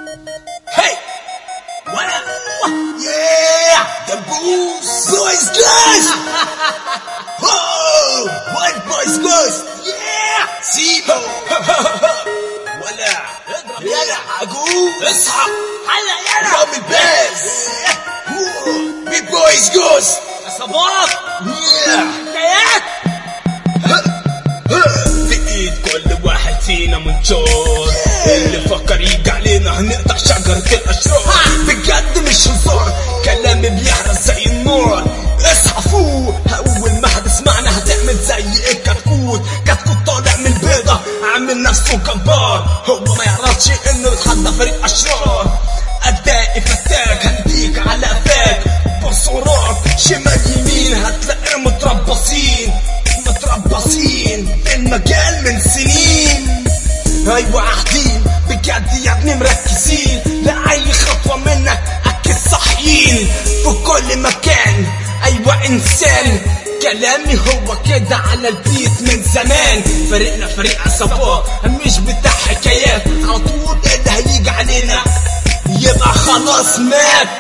Hey! What up? Yeah! The booze! Boys Glass! oh! What boys Glass? Yeah! سيبو ولا يلا عقوب اصحى هلا يلا رامي الباز بيج بويز جوز عصابات Yeah! حكايات في ايد كل واحد فينا منشور اللي فكر يجي علينا هنقطع شجرة الاشرار بجد مش هزار كلامي بيحرق زي النار اصحى فوق اول ما هتسمعنا هتعمل زي الكتكوت كتكوت طالع من البيضة عامل نفسه جبار هو ما يعرفش انه يتحدى فريق اشرار ادائي فتاك هنديك على قفاك بص وراك شمال يمين هتلاقي متربصين متربصين في المجال من سنين ايوه قاعدين بجد يا ابني مركزين لاي خطوه منك اكيد صاحيين في كل مكان ايوه انسان كلامي هو كده على البيت من زمان فريقنا فريق عصابات مش بتاع حكايات على طول اللي هيجي علينا يبقى خلاص مات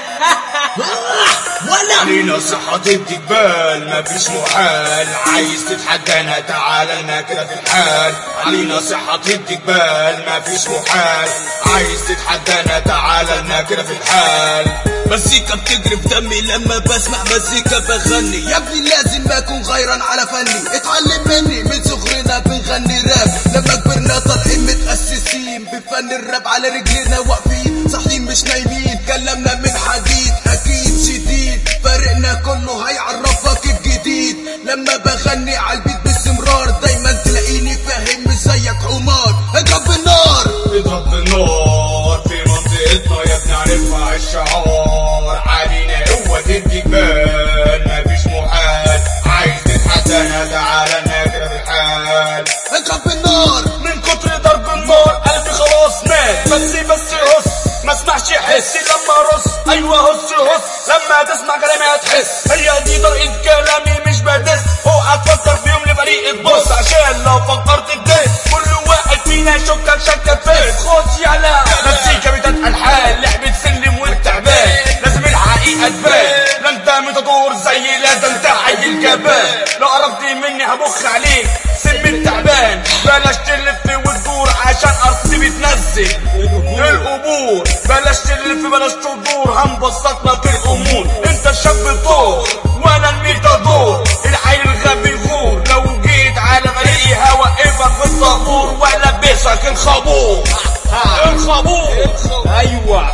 ولا علينا صحة الجبال مفيش محال عايز تتحدانا تعالى لنا كده في الحال علينا صحة الجبال مفيش محال عايز تتحدانا تعالى لنا كده في الحال مزيكا بتجري في دمي لما بسمع مزيكا بغني يا ابني لازم اكون غيران على فني اتعلم مني من صغرنا بنغني راب لما كبرنا طالعين متأسسين بفن الراب على رجلنا واقفين صاحيين مش نايمين كلامنا من حديد اكيد شديد فريقنا كله هيعرفك الجديد لما بغني على البيت باستمرار دايما تلاقيني فاهم مش زيك حمار اضرب بالنار اضرب بالنار في منطقتنا يا ابني عارفها الشعار علينا قوة الجبال مفيش محال عايز تتحدانا تعالى لنا كده في الحال اضرب بالنار من كتر ضرب النار قلبي خلاص مات بس بس هس ما اسمعش حس لما رص ايوه هس هس لما تسمع كلامي هتحس هي دي طريقة كلامي مش بدس اوعى تفكر في يوم لفريق تبص عشان لو فكرت تدس كل واحد فينا يشكك شكك فيس خد يلا مزيكا بتاعت الحال لعبة سلم والتعبان لازم الحقيقة تبان لا انت متدور زي لازم عيل جبان لو قربت مني هبخ عليك سم التعبان بلاش تلف وتدور عشان ارضي بتنزل القبور بلاش تلف بلاش تدور هنبسط لك الامور انت الشاب طور وانا الميتادور العيل الغبي غور لو جيت على فريقي هوقفك في الطابور ولا بسك الخابور الخابور ايوه